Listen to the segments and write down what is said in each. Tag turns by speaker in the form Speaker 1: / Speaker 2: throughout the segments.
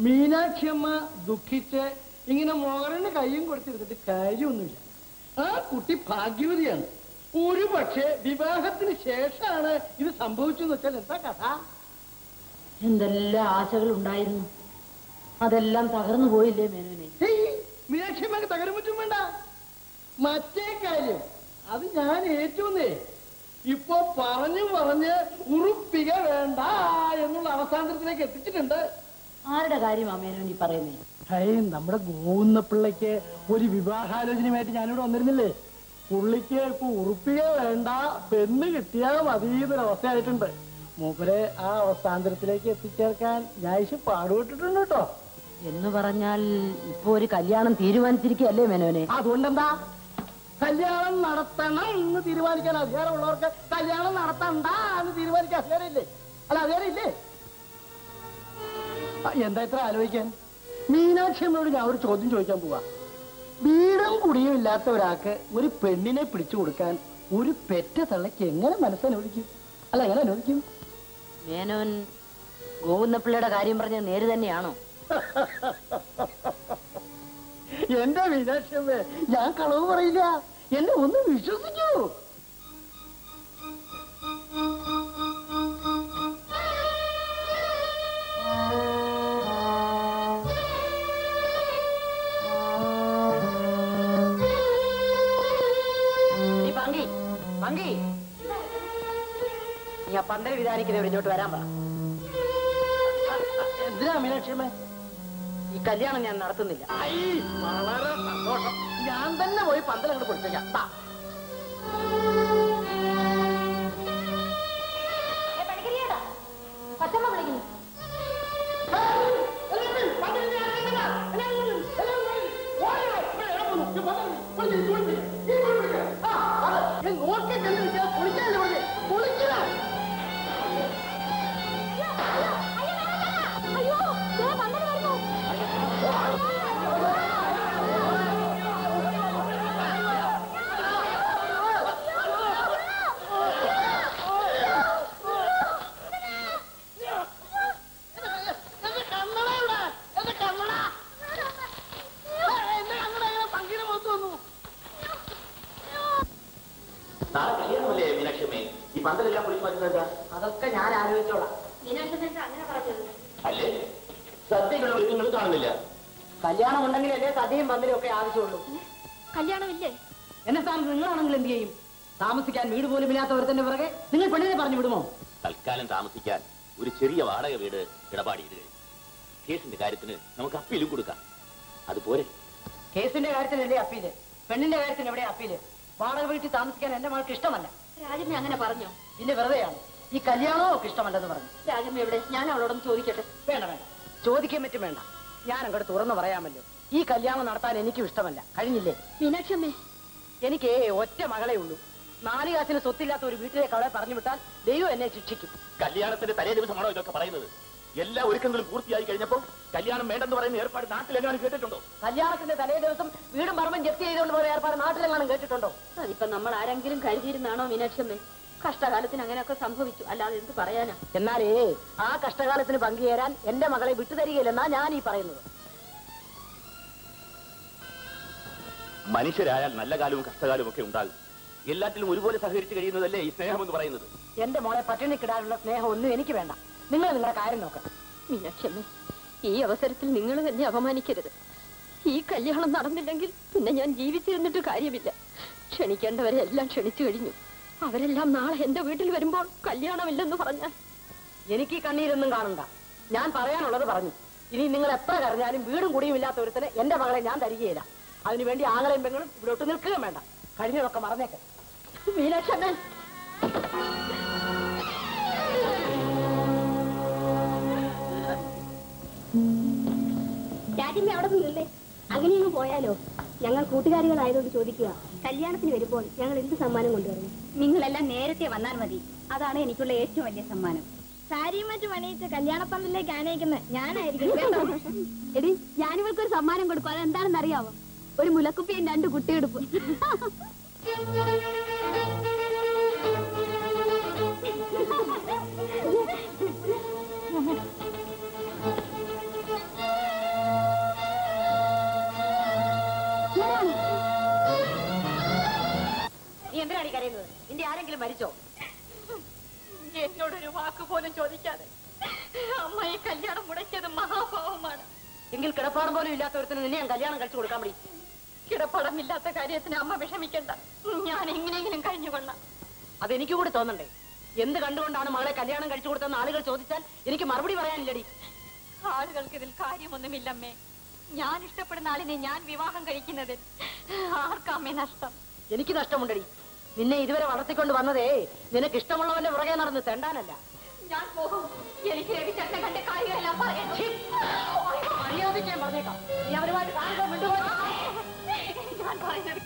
Speaker 1: മീനാക്ഷിയമ്മ ദുഃഖിച്ച് ഇങ്ങനെ മോഹറിന് കയ്യും കൊടുത്തിരുന്നിട്ട് കാര്യമൊന്നുമില്ല ആ കുട്ടി ഭാഗ്യവതിയാണ് ഒരു പക്ഷേ വിവാഹത്തിന് ശേഷമാണ് ഇത് സംഭവിച്ചെന്ന് വെച്ചാൽ എന്താ കഥ
Speaker 2: എന്തെല്ലാം ആശകൾ ഉണ്ടായിരുന്നു അതെല്ലാം തകർന്നു പോയില്ലേ മേനോനെ
Speaker 1: ഹേയ്, മീനാക്ഷിയമ്മക്ക് തകരം പറ്റും വേണ്ട മറ്റേ കാര്യം അത് ഞാൻ ഏറ്റുന്നേ ഇപ്പൊ പറഞ്ഞു പറഞ്ഞ് ഉറുപ്പിക വേണ്ട എന്നുള്ള അവസാനത്തിലേക്ക് എത്തിച്ചിട്ടുണ്ട്
Speaker 2: ആരുടെ കാര്യമാ മേനോൻ ഈ പറയുന്നേ
Speaker 1: ഹൈ നമ്മുടെ ഗോവുന്ന പിള്ളയ്ക്ക് ഒരു വിവാഹാലോചനയുമായിട്ട് ഞാനിവിടെ വന്നിരുന്നില്ലേ പുള്ളിക്ക് ഇപ്പൊ ഉറുപ്പിക വേണ്ട പെണ്ണ് കിട്ടിയാൽ മതി എന്നൊരു അവസ്ഥയായിട്ടുണ്ട് മൂപ്പരെ ആ അവസ്ഥാന്തരത്തിലേക്ക് എത്തിച്ചേർക്കാൻ ഞാൻ ഇശ് പാടുപെട്ടിട്ടുണ്ട് കേട്ടോ
Speaker 2: എന്ന് പറഞ്ഞാൽ ഇപ്പൊ ഒരു കല്യാണം തീരുമാനിച്ചിരിക്കുകയല്ലേ മേനോനെ
Speaker 1: അതുകൊണ്ടെന്താ കല്യാണം നടത്തണം എന്ന് തീരുമാനിക്കാൻ അധികാരമുള്ളവർക്ക് കല്യാണം നടത്തണ്ട എന്ന് തീരുമാനിക്കാൻ അധികാരമില്ലേ അല്ല അധികാരമില്ലേ ആ, എന്താ ഇത്ര ആലോചിക്കാൻ മീനാക്ഷി അമ്മയോട് ഞാൻ ഒരു ചോദ്യം ചോദിക്കാൻ പോവാ വീടും കുടിയും ഇല്ലാത്ത ഒരാൾക്ക് ഒരു പെണ്ണിനെ പിടിച്ചു കൊടുക്കാൻ ഒരു പെറ്റ തള്ളയ്ക്ക് എങ്ങനെ മനസ്സനുവദിക്കും അല്ല എങ്ങനെ അനുവദിക്കും
Speaker 2: മേനോൻ ഗോവുന്നപ്പിള്ളയുടെ കാര്യം പറഞ്ഞ നേര് തന്നെയാണോ
Speaker 1: എന്റെ മീനാക്ഷി അമ്മേ ഞാൻ കളവ് പറയില്ല എന്നെ ഒന്ന് വിശ്വസിക്കൂ
Speaker 2: ഈ പങ്കി പങ്കി നീ ആ പന്തൽ വിധാനിക്കുന്നവർ ഇങ്ങോട്ട് വരാൻ പറ
Speaker 1: എന്തിനാ മീനാക്ഷി അമ്മേ
Speaker 2: ഈ കല്യാണം ഞാൻ നടത്തുന്നില്ല
Speaker 1: ഐ, വളരെ സന്തോഷം ഞാൻ തന്നെ പോയി പന്തൽ അങ്ങോട്ട് പൊടിച്ചേക്കാം ദാ. ഞാൻ നോക്കി കണ്ടിരിക്കാ, പൊളിക്കാനല്ലേ പറഞ്ഞേ? പൊളിക്കലാ. എന്റെ കണ്ണട എവിടെ? എന്റെ കണ്ണട. ഏ, എന്റെ കണ്ണട ഇങ്ങനെ പങ്കിന് മുഖത്ത് വന്നു.
Speaker 3: നാളെ കല്യാണമല്ലേ മീനാക്ഷമ്മേ ഈ പന്തലെല്ലാം പൊളിച്ചു മാറ്റുന്നത്
Speaker 2: അതൊക്കെ ഞാൻ ആലോചിച്ചോളാം
Speaker 3: അല്ലേ സദ്യകളുടെ ഒരുക്കങ്ങൾ കാണുന്നില്ല
Speaker 2: കല്യാണം ഉണ്ടെങ്കിലല്ലേ സദ്യയും പന്തലും ഒക്കെ ആവശ്യമുള്ളൂ
Speaker 4: കല്യാണമില്ലേ
Speaker 2: എന്നെ സ്ഥാനത്ത് നിങ്ങളാണെങ്കിൽ എന്ത് ചെയ്യും താമസിക്കാൻ വീട് പോലും ഇല്ലാത്ത ഒരുത്തന്റെ പിറകെ നിങ്ങൾ പെണ്ണിനെ പറഞ്ഞു വിടുമോ
Speaker 3: തൽക്കാലം താമസിക്കാൻ ഒരു ചെറിയ വാടക വീട് ഇടപാടി ഇത് കേസിന്റെ കാര്യത്തിന് നമുക്ക് അപ്പീലും കൊടുക്കാം അതുപോലെ
Speaker 2: കേസിന്റെ കാര്യത്തിലല്ലേ അപ്പീല് പെണ്ണിന്റെ കാര്യത്തിന് എവിടെ അപ്പീല് വാടക വീട്ടിൽ താമസിക്കാൻ എന്റെ മകൾക്ക് ഇഷ്ടമല്ല
Speaker 4: രാജമ്മ അങ്ങനെ പറഞ്ഞോ
Speaker 2: പിന്നെ വെറുതെയാണ് ഈ കല്യാണവും ഒക്കെ ഇഷ്ടമല്ലെന്ന് പറഞ്ഞു
Speaker 4: രാജമ്മ എവിടെ ഞാൻ അവളോടൊന്ന് ചോദിക്കട്ടെ
Speaker 2: വേണ്ട വേണ്ട ചോദിക്കാൻ പറ്റും വേണ്ട ഞാൻ അങ്ങോട്ട് തുറന്നു പറയാമല്ലോ ഈ കല്യാണം നടത്താൻ എനിക്കും ഇഷ്ടമല്ല കഴിഞ്ഞില്ലേ
Speaker 4: മീനാക്ഷി അമ്മേ
Speaker 2: എനിക്ക് ഒറ്റ മകളെ ഉള്ളൂ നാല് കാശിന് സ്വത്തില്ലാത്ത ഒരു വീട്ടിലേക്ക് അവളെ പറഞ്ഞു വിട്ടാൽ ദൈവം എന്നെ ശിക്ഷിക്കും
Speaker 3: കല്യാണത്തിന്റെ തലേ ദിവസമാണോ ഇതൊക്കെ പറയുന്നത് എല്ലാ ഒരുക്കങ്ങളും പൂർത്തിയായി കഴിഞ്ഞപ്പോൾ കല്യാണം വേണ്ടെന്ന് പറയുന്ന ഏർപ്പാട് നാട്ടിലെങ്ങാനും കേട്ടിട്ടുണ്ടോ
Speaker 2: കല്യാണത്തിന്റെ തലേ ദിവസം വീടും പറമ്പും ജപ്തി ചെയ്തുകൊണ്ട് പോയ ഏർപ്പാട് നാട്ടിലെങ്ങാനും കേട്ടിട്ടുണ്ടോ
Speaker 4: അതിപ്പോ നമ്മൾ ആരെങ്കിലും കരുതിയിരുന്നാണോ മീനാക്ഷി അമ്മേ കഷ്ടകാലത്തിന് അങ്ങനെയൊക്കെ സംഭവിച്ചു അല്ലാതെ എന്ത് പറയാനാ
Speaker 2: എന്നാലേ ആ കഷ്ടകാലത്തിന് പങ്കുചേരാൻ എന്റെ മകളെ വിട്ടുതരികയില്ലെന്നാ ഞാൻ ഈ പറയുന്നത്
Speaker 3: മനുഷ്യരായാൽ നല്ല കാലവും കഷ്ടകാലവും ഒക്കെ ഉണ്ടാകും എല്ലാറ്റിലും ഒരുപോലെ സഹകരിച്ച് കഴിയുന്നതല്ലേ ഈ സ്നേഹം എന്ന് പറയുന്നത്
Speaker 2: എന്റെ മോളെ പട്ടിണിക്കിടാനുള്ള സ്നേഹം ഒന്നും എനിക്ക് വേണ്ട നിങ്ങൾ നിങ്ങളുടെ കാര്യം നോക്കാം
Speaker 4: മീനാക്ഷി അമ്മേ ഈ അവസരത്തിൽ നിങ്ങൾ തന്നെ അപമാനിക്കരുത് ഈ കല്യാണം നടന്നില്ലെങ്കിൽ പിന്നെ ഞാൻ ജീവിച്ചിരുന്നിട്ട് കാര്യമില്ല ക്ഷണിക്കേണ്ടവരെ എല്ലാം ക്ഷണിച്ചു കഴിഞ്ഞു അവരെല്ലാം നാളെ എന്റെ വീട്ടിൽ വരുമ്പോൾ കല്യാണമില്ലെന്ന് പറഞ്ഞാൽ
Speaker 2: എനിക്ക് ഈ കണ്ണീരൊന്നും കാണണ്ട ഞാൻ പറയാനുള്ളത് പറഞ്ഞു ഇനി നിങ്ങൾ എത്ര കരഞ്ഞാലും വീടും കുടിയും ഇല്ലാത്ത ഒരുത്തന് എന്റെ മകളെ ഞാൻ തരികയില്ല അതിനുവേണ്ടി ആങ്ങളെയും പെങ്ങളും ഇവിടെ ഒട്ട് നിൽക്കുകയും വേണ്ട കഴിഞ്ഞതൊക്കെ മറന്നേക്ക്
Speaker 4: മീനാക്ഷി അമ്മേ
Speaker 5: രാജ്യമ്മ അവിടെ നിന്നില്ലേ അങ്ങനെയൊന്നും പോയാലോ ഞങ്ങൾ കൂട്ടുകാരികളായതുകൊണ്ട് ചോദിക്കുക കല്യാണത്തിന് വരുമ്പോൾ ഞങ്ങൾ എന്ത് സമ്മാനം കൊണ്ടുവരണം നിങ്ങളെല്ലാം നേരത്തെ വന്നാൽ മതി അതാണ് എനിക്കുള്ള ഏറ്റവും വലിയ സമ്മാനം സാരിയും മറ്റും അണിയിച്ച് കല്യാണപ്പന്തലിലേക്ക് ആനയിക്കുന്നത് ഞാനായിരിക്കും കേട്ടോ എടി ഞാനിവൾക്ക് ഒരു സമ്മാനം കൊടുക്കും അതെന്താണെന്ന് അറിയാവോ ഒരു മുലക്കുപ്പിയും രണ്ട് കുട്ടിയെടുപ്പ്
Speaker 2: മരിച്ചോ
Speaker 4: എന്നോടൊരു വാക്ക് പോലും ചോദിക്കാതെ അമ്മ ഈ കല്യാണം മുടക്കിയത് മഹാഭാവമാണ്
Speaker 2: എങ്കിൽ കിടപ്പാടം പോലും ഇല്ലാത്ത ഒരുത്തിന് നിന്നെ ഞാൻ കല്യാണം കഴിച്ചു കൊടുക്കാൻ മതി
Speaker 4: കിടപ്പടമില്ലാത്ത കാര്യത്തിന് അമ്മ വിഷമിക്കണ്ട ഞാൻ എങ്ങനെയെങ്കിലും കഴിഞ്ഞുകൊള്ളാം
Speaker 2: അതെനിക്ക് കൂടി തോന്നണ്ടേ എന്ത് കണ്ടുകൊണ്ടാണ് മകളെ കല്യാണം കഴിച്ചു കൊടുത്തെന്ന് ആളുകൾ ചോദിച്ചാൽ എനിക്ക് മറുപടി പറയാനില്ലടി
Speaker 4: ആളുകൾക്ക് ഇതിൽ കാര്യമൊന്നുമില്ലമ്മേ ഞാൻ ഇഷ്ടപ്പെടുന്ന ആളിനെ ഞാൻ വിവാഹം കഴിക്കുന്നതിൽ ആർക്കമ്മേ നഷ്ടം
Speaker 2: എനിക്ക് നഷ്ടമുണ്ടടി നിന്നെ ഇതുവരെ വളർത്തിക്കൊണ്ട് വന്നതേ നിനക്ക് ഇഷ്ടമുള്ളവന്റെ പുറകെ നടന്ന് തെണ്ടാനല്ല
Speaker 4: ഞാൻ പോകും എനിക്ക് രവിചട്ട കണ്ട കാര്യമെല്ലാം പറയണം
Speaker 2: മര്യാദയ്ക്ക് ഞാൻ പറഞ്ഞേക്കാം നീ അവരുമായിട്ട് കാണുമ്പോൾ മിണ്ടുപോലെ
Speaker 4: ഞാൻ പറയുന്നത്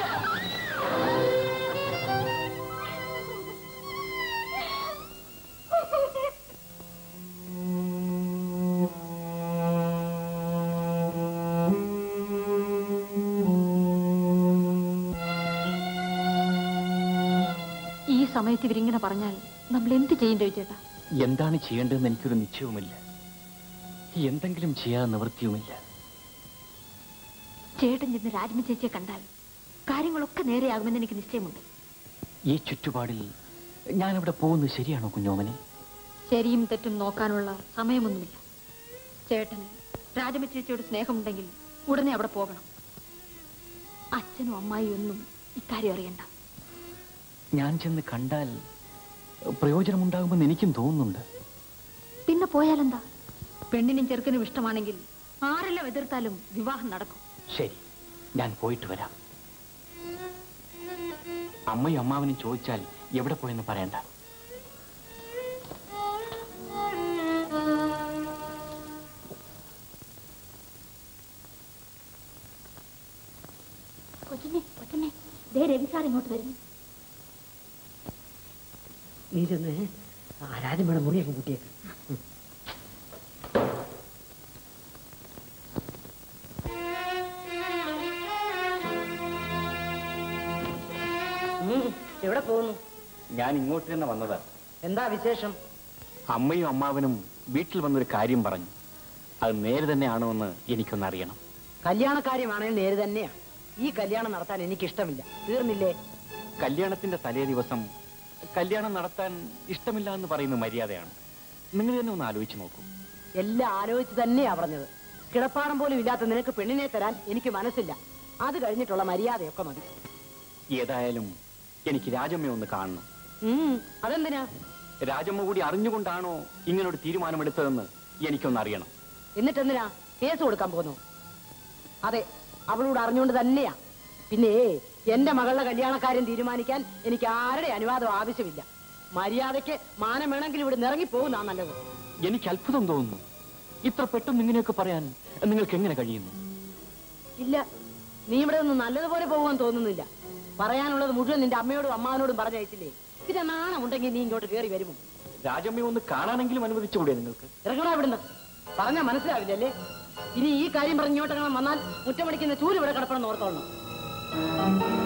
Speaker 4: ഈ സമയത്ത് ഇവരിങ്ങനെ പറഞ്ഞാൽ നമ്മൾ എന്ത് ചെയ്യും രവിചേട്ടാ
Speaker 6: എന്താണ് ചെയ്യേണ്ടതെന്ന് എനിക്കൊരു നിശ്ചയവുമില്ല എന്തെങ്കിലും ചെയ്യാൻ നിവൃത്തിയുമില്ല
Speaker 4: ചേട്ടൻ ചെന്ന് രാജ്മ ചേച്ചിയെ കണ്ടാൽ കാര്യങ്ങളൊക്കെ നേരെയാകുമെന്ന് എനിക്ക് നിശ്ചയമുണ്ട്
Speaker 6: ഈ ചുറ്റുപാടിൽ ഞാനിവിടെ പോകുന്നത് ശരിയാണോ കുഞ്ഞോമനെ
Speaker 4: ശരിയും തെറ്റും നോക്കാനുള്ള സമയമൊന്നുമില്ല ചേട്ടന് രാജമ്മ ചേച്ചിയോട് സ്നേഹമുണ്ടെങ്കിൽ ഉടനെ അവിടെ പോകണം അച്ഛനും അമ്മായിയും ഒന്നും ഇക്കാര്യം അറിയണ്ട
Speaker 6: ഞാൻ ചെന്ന് കണ്ടാൽ പ്രയോജനമുണ്ടാകുമെന്ന് എനിക്കും തോന്നുന്നുണ്ട്
Speaker 4: പിന്നെ പോയാലെന്താ പെണ്ണിനും ചെറുക്കനും ഇഷ്ടമാണെങ്കിൽ ആരെല്ലാം എതിർത്താലും വിവാഹം നടക്കും
Speaker 6: ശരി ഞാൻ പോയിട്ട് വരാം അമ്മയും അമ്മാവനും ചോദിച്ചാൽ എവിടെ പോയെന്ന് പറയണ്ട
Speaker 5: കൊച്ചിനെ കൊച്ചിനെ ദേ രവി സാർ ഇങ്ങോട്ട് വരുന്നു
Speaker 2: നീ ചെന്ന് ആരാധന വേണം മുറിയൊക്കെ കൂട്ടിയേക്ക് ഉം, എവിടെ പോകുന്നു
Speaker 6: ഞാൻ ഇങ്ങോട്ട് തന്നെ വന്നതാ
Speaker 2: എന്താ വിശേഷം
Speaker 6: അമ്മയും അമ്മാവനും വീട്ടിൽ വന്നൊരു കാര്യം പറഞ്ഞു അത് നേരെ തന്നെയാണോ എന്ന് എനിക്കൊന്നറിയണം
Speaker 2: കല്യാണക്കാര്യമാണെങ്കിൽ നേര് തന്നെയാണ് ഈ കല്യാണം നടത്താൻ എനിക്ക് ഇഷ്ടമില്ല തീർന്നില്ലേ
Speaker 6: കല്യാണത്തിന്റെ തലേ ദിവസം കല്യാണം നടത്താൻ ഇഷ്ടമില്ല എന്ന് പറയുന്ന മര്യാദയാണ് നിങ്ങൾ തന്നെ ഒന്ന് ആലോചിച്ച് നോക്കൂ
Speaker 2: എല്ലാം ആലോചിച്ച് തന്നെയാ പറഞ്ഞത് കിടപ്പാടം പോലും ഇല്ലാത്ത നിനക്ക് പെണ്ണിനെ തരാൻ എനിക്ക് മനസ്സില്ല അത് കഴിഞ്ഞിട്ടുള്ള മര്യാദയൊക്കെ മതി
Speaker 6: ഏതായാലും എനിക്ക് രാജമ്മയെ ഒന്ന് കാണണം
Speaker 2: ഉം, അതെന്തിനാ
Speaker 6: രാജമ്മ കൂടി അറിഞ്ഞുകൊണ്ടാണോ ഇങ്ങനൊരു തീരുമാനമെടുത്തതെന്ന് എനിക്കൊന്ന് അറിയണം
Speaker 2: എന്നിട്ടെന്തിനാ കേസ് കൊടുക്കാൻ പോന്നു അതെ അവളോട് അറിഞ്ഞുകൊണ്ട് തന്നെയാ പിന്നെ എന്റെ മകളുടെ കല്യാണക്കാര്യം തീരുമാനിക്കാൻ എനിക്ക് ആരുടെ അനുവാദം ആവശ്യമില്ല മര്യാദയ്ക്ക് മാനം വേണമെങ്കിൽ ഇവിടെ നിറങ്ങി പോകുന്നാ നല്ലത്
Speaker 6: എനിക്ക് അത്ഭുതം തോന്നുന്നു ഇത്ര പെട്ടെന്ന് ഇങ്ങനെയൊക്കെ പറയാൻ നിങ്ങൾക്ക് എങ്ങനെ കഴിയുന്നു
Speaker 2: ഇല്ല നീ ഇവിടെ നിന്ന് നല്ലതുപോലെ പോകുമെന്ന് തോന്നുന്നില്ല പറയാനുള്ളത് മുഴുവൻ നിന്റെ അമ്മയോടും അമ്മാവനോടും പറഞ്ഞയച്ചില്ലേ പിന്നെ നാണമുണ്ടെങ്കിൽ നീ ഇങ്ങോട്ട് കയറി വരുമോ
Speaker 6: രാജമ്മയെ ഒന്ന് കാണാനെങ്കിലും അനുവദിച്ചുകൂടെ നിങ്ങൾക്ക്
Speaker 2: ഇറങ്ങണോ ഇവിടുന്ന് പറഞ്ഞാൽ മനസ്സിലാവില്ലല്ലേ ഇനി ഈ കാര്യം പറഞ്ഞ് ഇങ്ങോട്ടെങ്ങനെ വന്നാൽ മുറ്റമടിക്കുന്ന ചൂര് ഇവിടെ കിടപ്പണമെന്ന് ഓർത്തോളണം